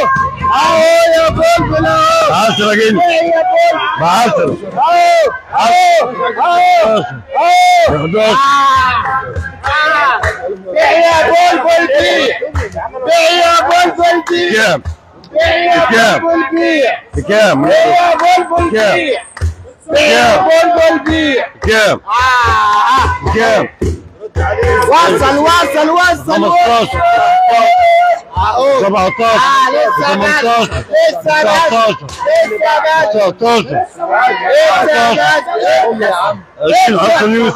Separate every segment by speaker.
Speaker 1: اهو يا بلبل اهو
Speaker 2: 10 جنيه
Speaker 1: يا بلبل
Speaker 2: ب 10
Speaker 1: اهو اهو اهو
Speaker 2: 11
Speaker 1: بيع يا بلبل بيع بيع يا بلبل بيع
Speaker 2: كام؟
Speaker 1: بيع يا
Speaker 2: بكام؟
Speaker 1: بلبل بيع
Speaker 2: بكام؟
Speaker 1: بيع يا بلبل
Speaker 2: كام؟
Speaker 1: بيع بيع يا بلبل بيع
Speaker 2: بكام؟ بكام؟
Speaker 1: وصل وصل وصل
Speaker 2: 15
Speaker 1: اهو
Speaker 2: 17
Speaker 1: اه لسه بدري
Speaker 2: 18
Speaker 1: لسه بدري
Speaker 2: 19
Speaker 1: لسه بدري
Speaker 2: 19
Speaker 1: لسه بدري يا عم
Speaker 2: 20 حسن يوسف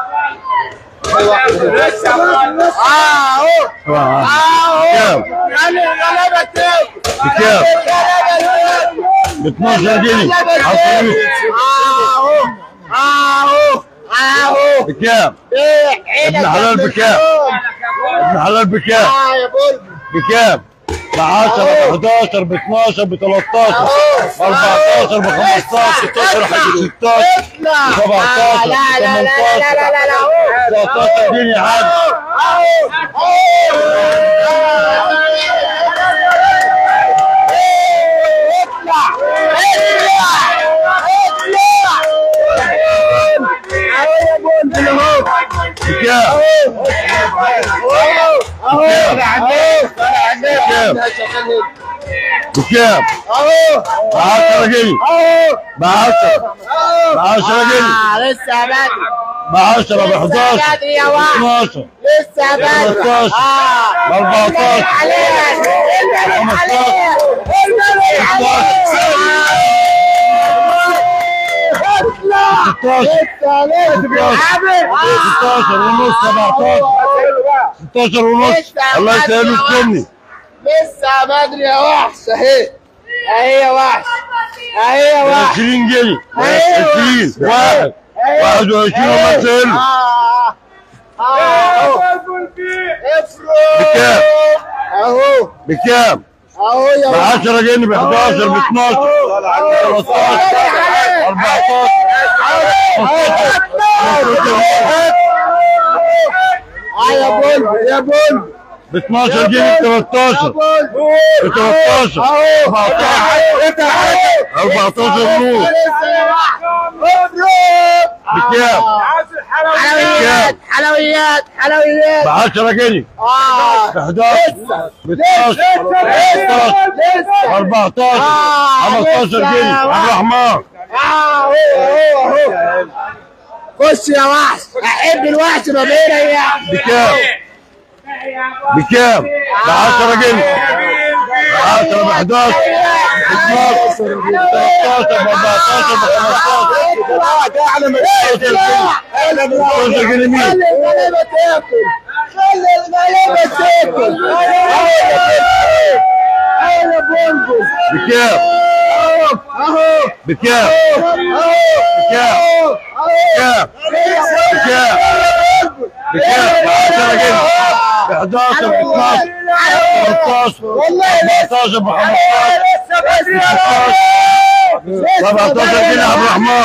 Speaker 1: اه اهو
Speaker 2: آه.
Speaker 1: اهو
Speaker 2: كام؟
Speaker 1: خلي الغلابه تاكل
Speaker 2: بكام؟ ب 12 جنيه حسن يوسف
Speaker 1: اهو اهو اهو
Speaker 2: بكام؟
Speaker 1: بيع
Speaker 2: ابن حلال بكام؟ ابن حلال بكام؟
Speaker 1: اه يا بلبل
Speaker 2: بكام؟ ب 10 ب 11 ب 12 ب 13 ب 14 ب 15 16
Speaker 1: اطلع
Speaker 2: 17
Speaker 1: لا لا لا لا لا لا لا
Speaker 2: 19 جنيه عادي بكام؟ بكام؟ ب 10 جنيه ب 10 ب 10 جنيه
Speaker 1: لسه بدري
Speaker 2: ب 10 ب 11
Speaker 1: بدري يا
Speaker 2: ب
Speaker 1: واحد
Speaker 2: 12
Speaker 1: لسه بدري
Speaker 2: 15
Speaker 1: اه
Speaker 2: ب 14
Speaker 1: عليك اطلع
Speaker 2: 16
Speaker 1: لسه لسه
Speaker 2: 16 ونص 17 16 ونص الله يسهل ويسكنني
Speaker 1: لسه بدري يا وحش اهي اهي يا وحش اهي يا وحش
Speaker 2: 20 جنيه
Speaker 1: أيوة.
Speaker 2: 20 واحد 21 الله يسهل
Speaker 1: اه اه افرض
Speaker 2: بكام؟
Speaker 1: اهو
Speaker 2: بكام؟
Speaker 1: اهو يا
Speaker 2: ب
Speaker 1: وحش
Speaker 2: 10 جنيه ب 11 ب 12 13 14
Speaker 1: اه يا بلبل يا بلبل
Speaker 2: ب 12 جنيه ب 13 ب 13 14 ونص بكام؟
Speaker 1: حلويات حلويات حلويات
Speaker 2: ب 10 جنيه
Speaker 1: اه
Speaker 2: ب 11 ب 12 ب 13 ب 14 15 جنيه عبد الرحمن
Speaker 1: اه هو هو هو خش يا وحش احب الوحش ما بيني
Speaker 2: بكام؟ بكام؟ ب 10 جنيه ب 10 ب 11 ب 12 ب 13 ب 14 ب 15 15 جنيه مين؟
Speaker 1: خلي الغلابة تاكل خلي الغلابة تاكل اهو يا بلبل
Speaker 2: بكام؟
Speaker 1: اهو
Speaker 2: بكام؟
Speaker 1: اهو
Speaker 2: بكام؟ بكام؟ بكام؟ بكام؟ ب 10 جنيه ب 11 ب 12 ب 13 ب 14 ب 15 ب 17 جنيه عبد الرحمن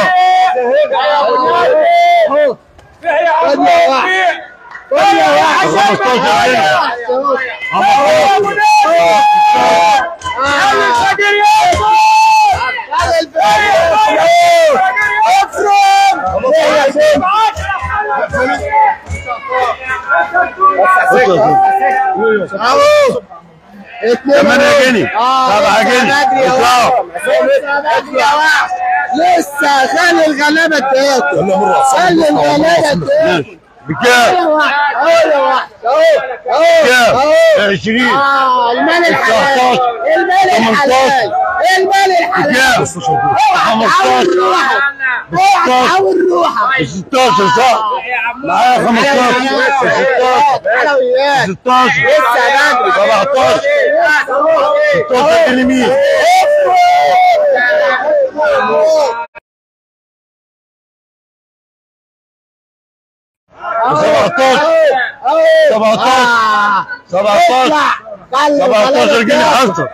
Speaker 1: خد يا واحد خد يا واحد
Speaker 2: 15 جنيه
Speaker 1: اهو
Speaker 2: 8 جنيه 7 جنيه اطلعوا
Speaker 1: لسه خلي الغلابه تاكل خلي الغلابه تاكل
Speaker 2: بكام؟
Speaker 1: اهو يا واحد اهو اهو
Speaker 2: بكام؟
Speaker 1: اهو
Speaker 2: 20
Speaker 1: اه المال الحلال
Speaker 2: 19
Speaker 1: المال الحلال المال الحلال
Speaker 2: بكام؟
Speaker 1: اوعى تحول روحك اوعى تحول روحك
Speaker 2: 16 صح؟ معايا 15 16
Speaker 1: حلويات
Speaker 2: 16
Speaker 1: لسه بدري
Speaker 2: 17 16 جنيه مين؟
Speaker 1: اهو
Speaker 2: 17 17 جنيه حصل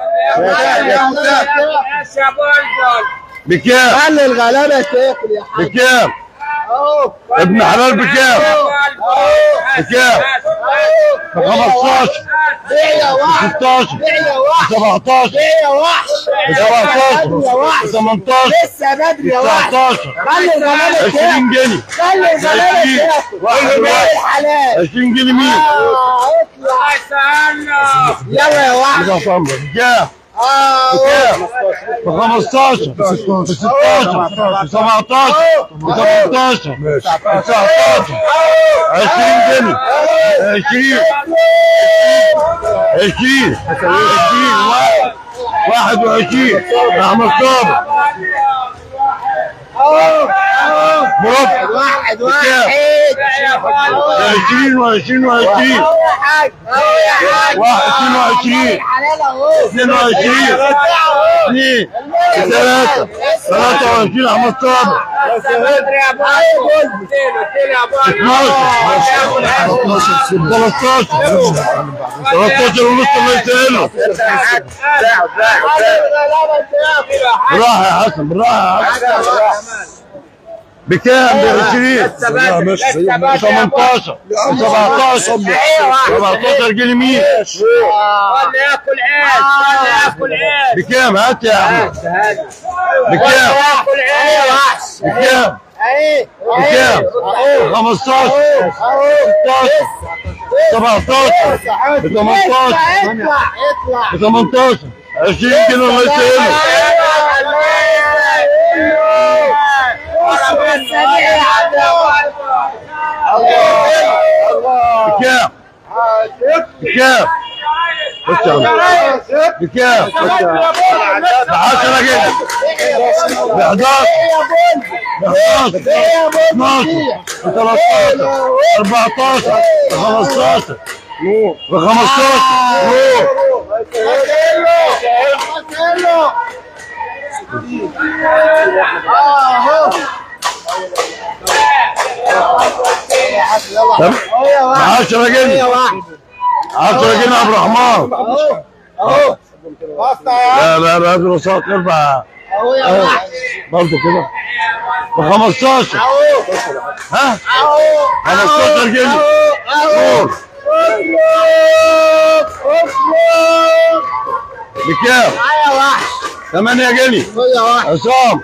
Speaker 2: بكام؟
Speaker 1: خلي الغلابه تاكل يا حاج
Speaker 2: بكام؟
Speaker 1: اهو
Speaker 2: ابن حلال بكام؟ بكام؟ ب 15
Speaker 1: بيع يا وحش
Speaker 2: 16
Speaker 1: بيع يا وحش
Speaker 2: 17
Speaker 1: بيع يا وحش
Speaker 2: ب 17
Speaker 1: يا وحش
Speaker 2: 18
Speaker 1: لسه بدري يا وحش
Speaker 2: 19
Speaker 1: خلي الغلابه
Speaker 2: 20
Speaker 1: تاكل
Speaker 2: جنيه
Speaker 1: خلي الغلابه
Speaker 2: 20
Speaker 1: تاكل
Speaker 2: واحد
Speaker 1: اللي باقي
Speaker 2: واحد.
Speaker 1: الحلال
Speaker 2: 20 جنيه مين؟
Speaker 1: اه اطلع يلا يا وحش
Speaker 2: بكام؟
Speaker 1: اه
Speaker 2: بكام؟ ب 15 ب 16 ب 17 ب 18 ب 19 20 جنيه 20 20 20 واحد 21 احمد صابر مربع
Speaker 1: واحد
Speaker 2: بكام؟
Speaker 1: واحد
Speaker 2: 20 و20 و20
Speaker 1: اهو يا حاج اهو يا حاج
Speaker 2: واحد 22.
Speaker 1: حلال اهو
Speaker 2: 22 اثنين ثلاثة 23 احمد صابر 12 13 ونص الله يسهله بالراحة يا حسن بالراحة يا حسن بكام ب 20 ب 18 ب 17 17 جنيه مين بكام هات يا احمد بكام بكام بكام 15 16 17 ب 18 ب 18 20 كيلو الله يسهله بكام بكام بص يا عم بكام ب 10 جنيه ب 11 ب 11 12 ب 13 14 ب 15 ب 15 نور ب 10 جنيه 10 جنيه عبد الرحمن لا لا لا دراسات اربع برضه كده ب 15 ها 15 جنيه نور بكام؟ 8 جنيه عصام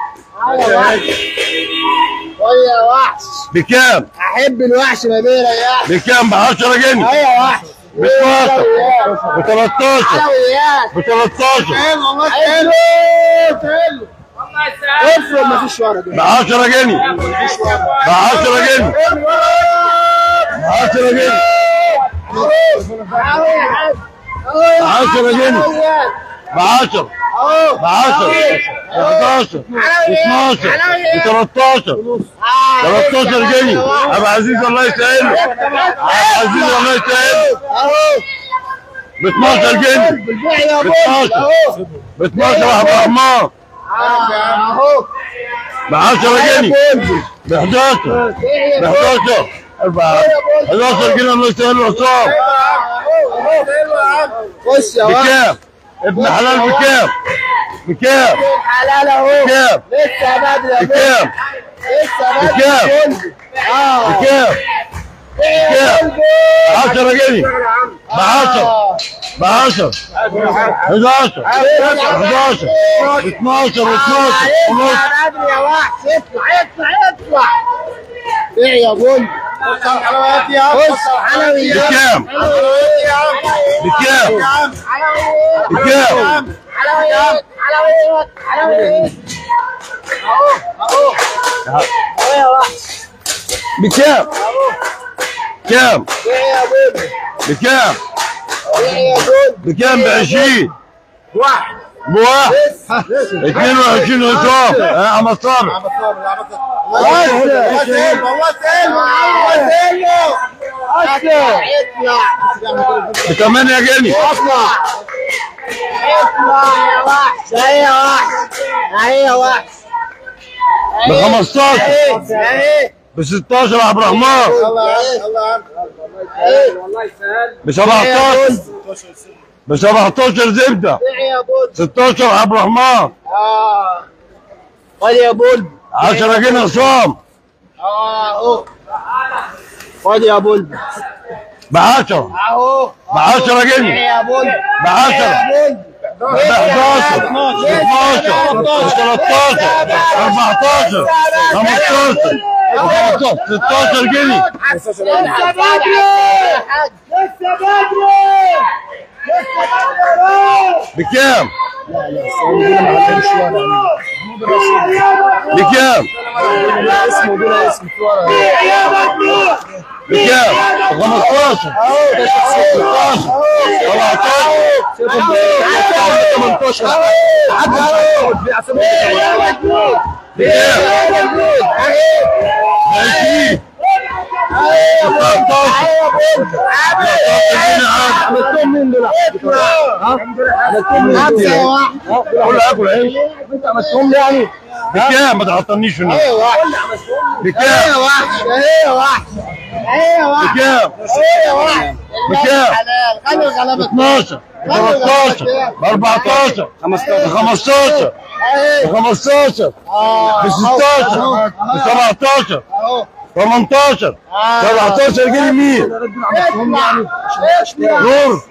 Speaker 2: بكام؟
Speaker 1: احب الوحش ما بيريح
Speaker 2: بكام ب 10 جنيه
Speaker 1: يا وحش
Speaker 2: ب 12 ب 13
Speaker 1: حلويات
Speaker 2: ب 13
Speaker 1: حلو حلو حلو افرض مفيش ورق
Speaker 2: ب 10 جنيه ب 10 جنيه ب 10 جنيه ب 10 جنيه ب 10 ب 10 ب 11 ب 12 ب 13 13 جنيه ابو عزيز الله يسهله ابو عزيز الله يسهله ب 12 جنيه ب 12 ب 12 يا عبد الرحمن ب 10 جنيه ب 11 ب 11 4 11 جنيه الله يسهله عصام
Speaker 1: خش يا وحش
Speaker 2: بكام؟ ابن حلال بكام؟ بكام؟
Speaker 1: حلال اهو
Speaker 2: بكام؟
Speaker 1: لسه بدري يا
Speaker 2: بكام؟
Speaker 1: لسه بدري
Speaker 2: بكام؟
Speaker 1: اه
Speaker 2: بكام؟ بكام؟ 10 جنيه ب 10 ب 10 11 11 12 و12 ونص
Speaker 1: بدري يا وحش اطلع اطلع اطلع بيع يا بول حلويات يا بص حلويات
Speaker 2: بكام؟ بكام؟
Speaker 1: حلويات
Speaker 2: بكام؟
Speaker 1: حلويات حلويات حلويات اهو اهو اهو يا وحش
Speaker 2: بكام؟ كام؟
Speaker 1: بيع يا بول
Speaker 2: بكام؟
Speaker 1: بيع يا بول
Speaker 2: بكام ب 20
Speaker 1: واحد
Speaker 2: بواحد 22 نظام يا عم صابر
Speaker 1: الله سهل الله سهل الله سهل اطلع
Speaker 2: ب 8 جنيه
Speaker 1: اطلع اطلع يا وحش اهي يا وحش اهي يا وحش
Speaker 2: ب 15
Speaker 1: اهي
Speaker 2: ب 16 يا عبد الرحمن
Speaker 1: الله الله
Speaker 2: ب 17 ب 17 زبده
Speaker 1: بيع يا بول
Speaker 2: 16 يا عبد الرحمن
Speaker 1: اه خد يا بول
Speaker 2: 10 جنيه عصام
Speaker 1: اهو خد يا بلبل
Speaker 2: ب 10
Speaker 1: اهو
Speaker 2: ب 10
Speaker 1: بيع
Speaker 2: جنيه
Speaker 1: يا بلبل
Speaker 2: ب 10
Speaker 1: يا بلبل
Speaker 2: ب 11 ب 12 ب 13 14 15 16 جنيه
Speaker 1: لسه بدري لسه بدري لسه بدري
Speaker 2: بكام؟ بكام؟
Speaker 1: اسمه بلا اسم
Speaker 2: بكام؟ ب 15 20
Speaker 1: عملتهم مين دول؟ عملتهم مين دول؟
Speaker 2: كل اكل عيش
Speaker 1: انت عملتهم يعني؟
Speaker 2: بكام ما تعطلنيش في النص
Speaker 1: ايه وحش
Speaker 2: بكام
Speaker 1: ايه وحش ايه وحش ايه وحش
Speaker 2: بكام
Speaker 1: ايه وحش
Speaker 2: بكام؟
Speaker 1: حلال خلي الغلابه
Speaker 2: 12 ب 13 ب 14 ب 15 ب 15 ب 16 ب 17
Speaker 1: اهو
Speaker 2: 18 17 جنيه مين؟
Speaker 1: اطلع اطلع
Speaker 2: نور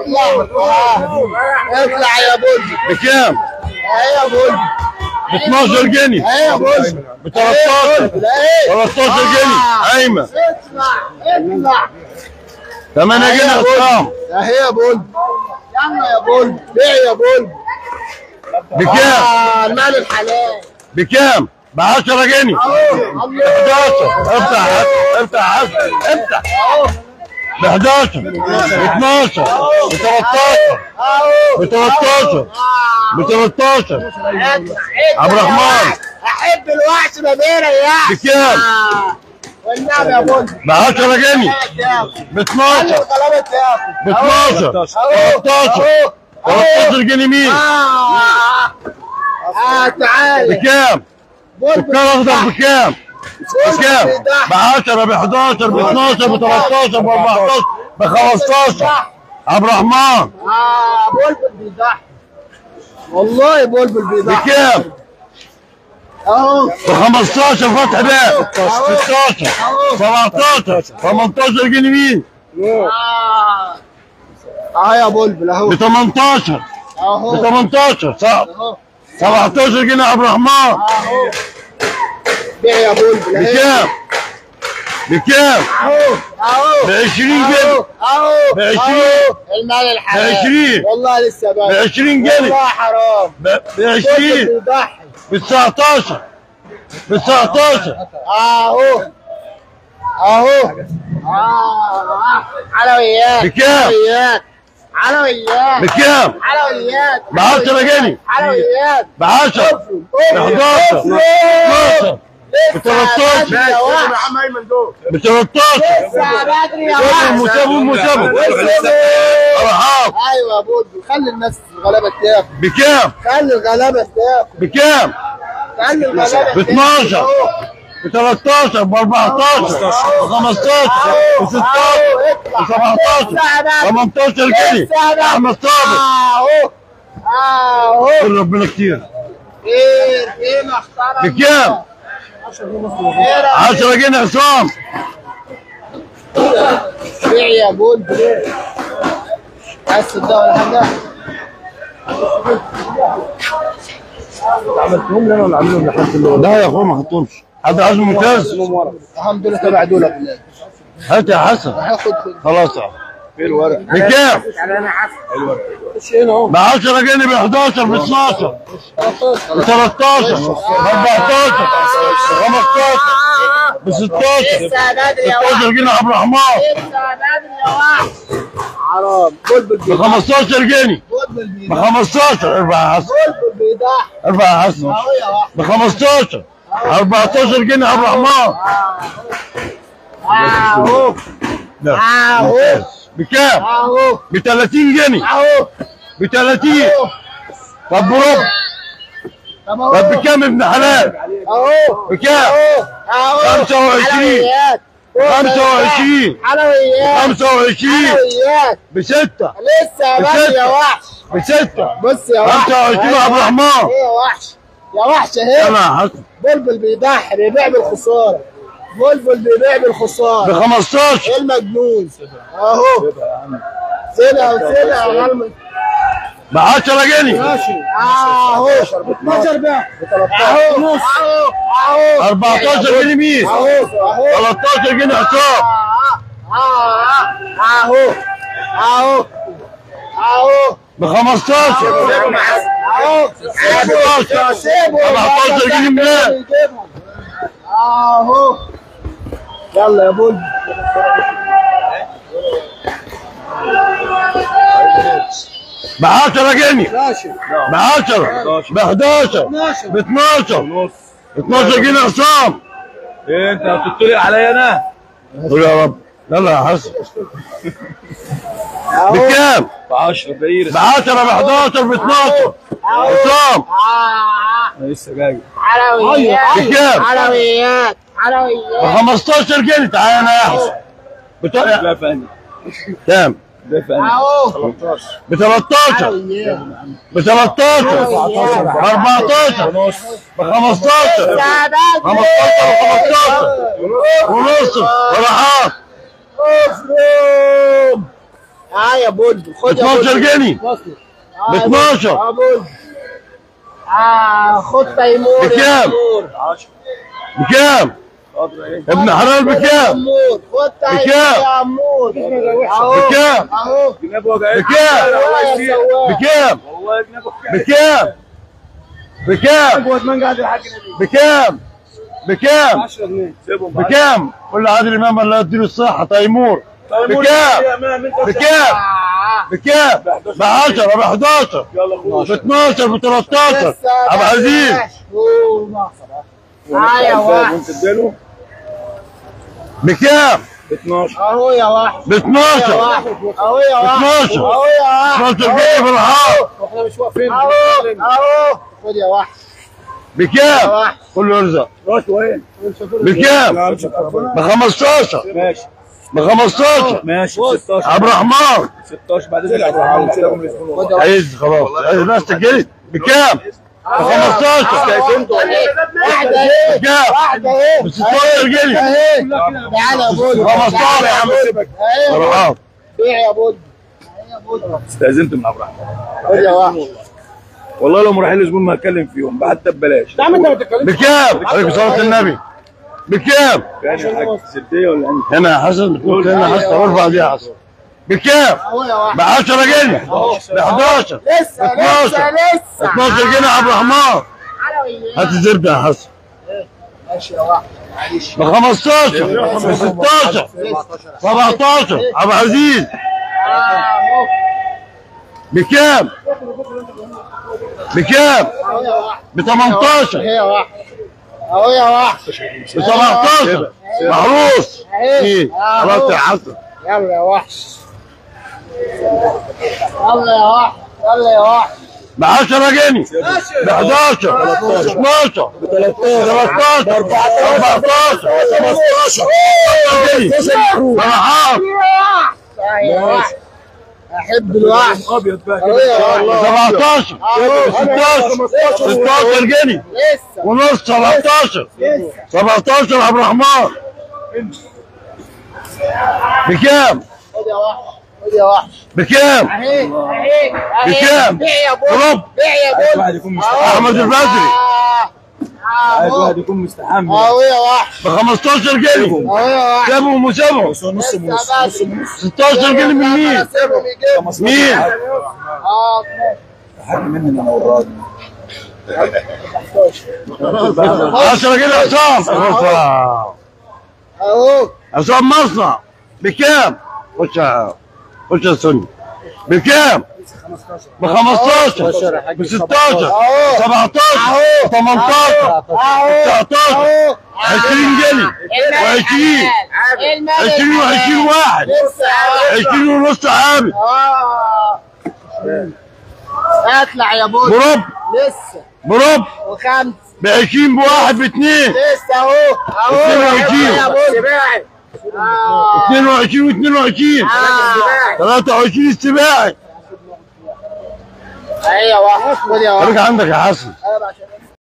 Speaker 1: اطلع اطلع يا بولد
Speaker 2: بكام؟
Speaker 1: ايه يا بولد
Speaker 2: ب 12 جنيه
Speaker 1: ايه يا بولد
Speaker 2: ب 13
Speaker 1: ايه
Speaker 2: 13 جنيه ايمن
Speaker 1: اطلع اطلع
Speaker 2: 8 جنيه ارقام
Speaker 1: اهي يا بولد يلا يا بولد بيع يا بولد
Speaker 2: بكام؟
Speaker 1: آه، المال الحلال
Speaker 2: بكام؟ ب 10 جنيه
Speaker 1: اهو
Speaker 2: ب 11 افتح افتح افتح ب 11 ب 12 ب 13 ب 13 ب 13 عبد الرحمن.
Speaker 1: احب الوحش ما بيريحش
Speaker 2: بكام؟
Speaker 1: آه. والنبي يا بولد
Speaker 2: ب 10 جنيه ب 12
Speaker 1: الغلابه تاكل
Speaker 2: ب 12 13 13 جنيه مين؟
Speaker 1: اه اه تعالى
Speaker 2: بكام؟
Speaker 1: بولد
Speaker 2: سكر اخضر بكام؟ بكام؟ ب 10 ب 11 ب 12 ب 13 ب 14 ب 15 عبد الرحمن
Speaker 1: اه بلبل بيضحك والله بلبل بيضحك
Speaker 2: بكام؟
Speaker 1: اهو
Speaker 2: ب 15 فتح باب 16 17 18 جنيه مين؟
Speaker 1: اه اه يا بلبل اهو
Speaker 2: ب 18 ب
Speaker 1: اهو
Speaker 2: 18 صح
Speaker 1: اهو
Speaker 2: 17 جنيه عبد الرحمن
Speaker 1: اهو بيع يا بلبل اهي.
Speaker 2: بكام؟ بكام؟
Speaker 1: اهو اهو
Speaker 2: ب 20 جنيه
Speaker 1: اهو
Speaker 2: ب 20
Speaker 1: اهو المال الحلال
Speaker 2: ب 20
Speaker 1: والله لسه
Speaker 2: ب
Speaker 1: بقى
Speaker 2: 20 جنيه
Speaker 1: والله حرام
Speaker 2: ب 20
Speaker 1: بلبل بيضحك
Speaker 2: ب 19 ب 19
Speaker 1: اهو اهو اه حلويات
Speaker 2: بكام؟
Speaker 1: حلويات حلويات
Speaker 2: بكام؟
Speaker 1: حلويات
Speaker 2: ب 10 جنيه
Speaker 1: حلويات
Speaker 2: ب 10 ب 11 ب 12 ب 13
Speaker 1: يا وحش
Speaker 2: ب 13
Speaker 1: لسه بدري يا وحش
Speaker 2: مسابق مسابق ارحاب
Speaker 1: ايوه يا بودو خلي الناس الغلابه تاكل
Speaker 2: بكام؟
Speaker 1: خلي الغلابه تاكل
Speaker 2: بكام؟
Speaker 1: خلي الغلابه
Speaker 2: ب 12 ب 13 ب 14 ب 15 ب 16 ب 17 18 جنيه احمد صابر
Speaker 1: اهو اهو
Speaker 2: قول ربنا كتير
Speaker 1: خير خير محترم
Speaker 2: بكام؟
Speaker 1: خير
Speaker 2: 10 جنيه عصام
Speaker 1: بيع يا بودو عايز تصدق ولا حاجه عملتهم لنا ولا عاملهم لحد
Speaker 2: لا يا اخويا ما حطهمش حد عايزه ممتاز
Speaker 1: الحمد لله تبع دول
Speaker 2: هات يا حسن
Speaker 1: هاخد خد
Speaker 2: خلاص يا عم.
Speaker 1: في الورق
Speaker 2: بكام؟
Speaker 1: انا حاسس مش هنا اهو
Speaker 2: ب 10 جنيه ب 11 ب 12 ب 13 ب 14 ب 15 ب 16
Speaker 1: لسه بدري يا
Speaker 2: 16 جنيه عبد الرحمن
Speaker 1: لسه بدري يا وحش حرام بلبل
Speaker 2: ب
Speaker 1: بيضحك
Speaker 2: 15 جنيه
Speaker 1: بلبل
Speaker 2: ب
Speaker 1: بيضحك
Speaker 2: 15 ارفع يا حسن
Speaker 1: بلبل بيضحك
Speaker 2: ارفع يا حسن
Speaker 1: اهو يا وحش
Speaker 2: ب 15 14 جنيه عبد الرحمن
Speaker 1: اهو
Speaker 2: لا
Speaker 1: اهو
Speaker 2: بكام؟
Speaker 1: اهو
Speaker 2: ب 30 جنيه
Speaker 1: اهو
Speaker 2: ب 30 طب بربع
Speaker 1: طب اهو
Speaker 2: طب بكام ابن حلال؟
Speaker 1: اهو
Speaker 2: بكام؟
Speaker 1: اهو
Speaker 2: 25
Speaker 1: حلويات
Speaker 2: 25
Speaker 1: حلويات
Speaker 2: 25
Speaker 1: حلويات
Speaker 2: بستة
Speaker 1: لسه بدري يا وحش
Speaker 2: بستة
Speaker 1: بص يا وحش
Speaker 2: 25 عبد الرحمن
Speaker 1: ايه يا وحش يا وحش اهي
Speaker 2: انا يا حسن
Speaker 1: بلبل بيضحي بيبيع بالخساره بلبل بيبيع
Speaker 2: ب
Speaker 1: بالخسارة
Speaker 2: 15
Speaker 1: ايه المجنون اهو سلع وسلع يا غلمة
Speaker 2: ب 10 جنيه
Speaker 1: ماشي اهو 12 بقى اهو نص اهو
Speaker 2: 14 جنيه مين
Speaker 1: اهو اهو
Speaker 2: 13 جنيه حساب
Speaker 1: اهو اهو اهو
Speaker 2: ب 15
Speaker 1: اهو
Speaker 2: 17
Speaker 1: سيبه
Speaker 2: 17 جنيه ميلاد
Speaker 1: اهو يلا يا بول
Speaker 2: ب 10 جنيه
Speaker 1: ماشي
Speaker 2: ب 10 ب 11 ب 12 12 جنيه حساب
Speaker 3: ايه انت هتطلع عليا انا
Speaker 2: قول يا رب يلا يا حسن
Speaker 1: اهو
Speaker 2: بكام؟
Speaker 3: ب 10 بعير
Speaker 2: ب 10 ب 11 ب 12 حسام
Speaker 3: لسه جاي
Speaker 1: حلويات
Speaker 2: بكام؟
Speaker 1: حلويات
Speaker 2: ب
Speaker 1: حلويات
Speaker 2: 15 جنيه تعالى انا يا حسن بت-
Speaker 3: ده فني
Speaker 2: كام؟
Speaker 3: ده فني
Speaker 1: اهو
Speaker 2: ب 13
Speaker 1: حلويات
Speaker 2: ب 13 ب 14 ب 15 15 و15 ونص وراحات
Speaker 1: افرم اه يا بول خد يا
Speaker 2: 12
Speaker 1: بول
Speaker 2: جنيه ب 12
Speaker 1: اه بول اه خد تيمور يا
Speaker 2: بكام؟
Speaker 1: تيمور
Speaker 2: بكام؟ ابن حلال بكام؟
Speaker 1: تيمور خد تيمور
Speaker 2: بكام؟
Speaker 1: يا عمود اهو
Speaker 2: بكام؟
Speaker 1: اهو
Speaker 3: جناب وجعت
Speaker 2: بكام؟
Speaker 1: يا سواق
Speaker 2: بكام؟
Speaker 3: والله جناب وجعت
Speaker 2: بكام؟ بكام؟
Speaker 3: قوة من قاعد الحاج نبي
Speaker 2: بكام؟ بكام؟
Speaker 3: 10 جنيه سيبهم
Speaker 2: بكام؟ قول لعادل امام الله يديله الصحة تيمور بكام؟ بكام؟ بكام؟ ب 10 ب 11
Speaker 3: يلا
Speaker 2: ب 12 ب 13 عبد العزيز
Speaker 1: اه يا واحد
Speaker 3: وانت اديله
Speaker 2: بكام؟
Speaker 3: ب 12
Speaker 1: اهو يا واحد
Speaker 2: ب
Speaker 1: يا
Speaker 2: 12
Speaker 1: واحد اهو يا واحد
Speaker 2: 12.
Speaker 1: اهو يا واحد
Speaker 2: 12 جنيه في الحار
Speaker 3: احنا مش واقفين
Speaker 1: اهو اهو خد يا واحد
Speaker 2: بكام؟ كله يرزق
Speaker 3: روح وين
Speaker 2: بكام؟ ب 15
Speaker 3: ماشي
Speaker 2: ب 15
Speaker 3: ماشي 16
Speaker 2: عبد الرحمن
Speaker 3: 16 بعد ذلك عبد الرحمن سيبهم يدخلوا
Speaker 2: عايز خلاص عايز الناس تجري بكام؟ ب 15
Speaker 1: واحدة ايه
Speaker 2: بكام؟
Speaker 1: واحدة ايه
Speaker 2: ب 16 جنيه
Speaker 1: اهي تعالى يا بول
Speaker 2: 15 يا عم
Speaker 1: اهي
Speaker 2: فرحان
Speaker 1: بيع يا بول
Speaker 3: استاذنت من عبد الرحمن
Speaker 1: خد يا واحد
Speaker 3: والله لو رايحين الزبون ما هتكلم فيهم حتى ببلاش
Speaker 1: يا عم انت ما تتكلمش
Speaker 2: بكام؟ عليكم صلاة النبي بكام؟
Speaker 3: يعني يا حاج سديه ولا انت
Speaker 2: هنا يا حسن بتقول هنا يا حسن ارفع دي يا حسن بكام؟
Speaker 1: اهو يا واحد
Speaker 2: ب 10 جنيه ب 11
Speaker 1: لسه
Speaker 2: 12.
Speaker 1: لسه لسه
Speaker 2: 12 جنيه عبد الرحمن
Speaker 1: حلويات
Speaker 2: هات الزبده يا حسن
Speaker 1: ماشي يا واحد معلش
Speaker 2: ب 15 ب 16 17 عبد العزيز
Speaker 1: اهو
Speaker 2: بكام؟ بكام؟
Speaker 1: اهو يا واحد
Speaker 2: ب 18
Speaker 1: اهي يا واحد اهو يا واحد
Speaker 2: ب 17 محروس ايه خلاص يا حسن
Speaker 1: يلا يا وحش يلا يا وحش يلا يا وحش
Speaker 2: ب 10 جنيه ب 11 12 13 14 15 فرحان
Speaker 1: يا وحش احب الوحش
Speaker 3: ابيض بقى
Speaker 1: اهو يا والله
Speaker 2: 17 16 16 جنيه
Speaker 1: لسه
Speaker 2: ونص 17
Speaker 1: لسه
Speaker 2: 17 عبد الرحمن بكام؟
Speaker 1: خد يا وحش خد يا وحش
Speaker 2: بكام؟
Speaker 1: اهي اهي اهي
Speaker 2: بكام؟
Speaker 1: بيع يا بول
Speaker 2: رب.
Speaker 1: بيع يا
Speaker 3: عايز
Speaker 1: بول
Speaker 3: واحد يكون مستحمل
Speaker 1: أهو.
Speaker 2: احمد البدري
Speaker 1: آه.
Speaker 3: عايز
Speaker 1: اهو
Speaker 3: واحد يكون مستحمل
Speaker 1: اهو يا وحش
Speaker 2: ب 15 جنيه
Speaker 1: اهو يا وحش
Speaker 2: سابهم وسابهم
Speaker 3: نص ونص
Speaker 1: لسه
Speaker 3: ونص
Speaker 1: بدري
Speaker 2: 16 جنيه من مين؟
Speaker 1: سيبهم يجيبوا
Speaker 2: مين؟
Speaker 1: اه
Speaker 3: حاجه مني انا والراجل
Speaker 2: 10 جنيه عصام
Speaker 1: اهو
Speaker 2: عصام مصنع بكام؟ خش يا- خش يا سني بكام؟ ب 15 ب 16 17 18 19 20 جنيه و20 20 و20 واحد 20 ونص عامل
Speaker 1: اطلع يا بول
Speaker 2: برب
Speaker 1: لسه
Speaker 2: برب
Speaker 1: وخمس
Speaker 2: ب 20 بواحد باثنين
Speaker 1: لسه اهو اهو
Speaker 2: 22.
Speaker 1: يا بول آه.
Speaker 2: 22 و22
Speaker 1: آه.
Speaker 2: 23 السباعي
Speaker 1: ايوه واحد خد يا واحد
Speaker 2: خليك عندك يا حسن
Speaker 1: ايوه عشان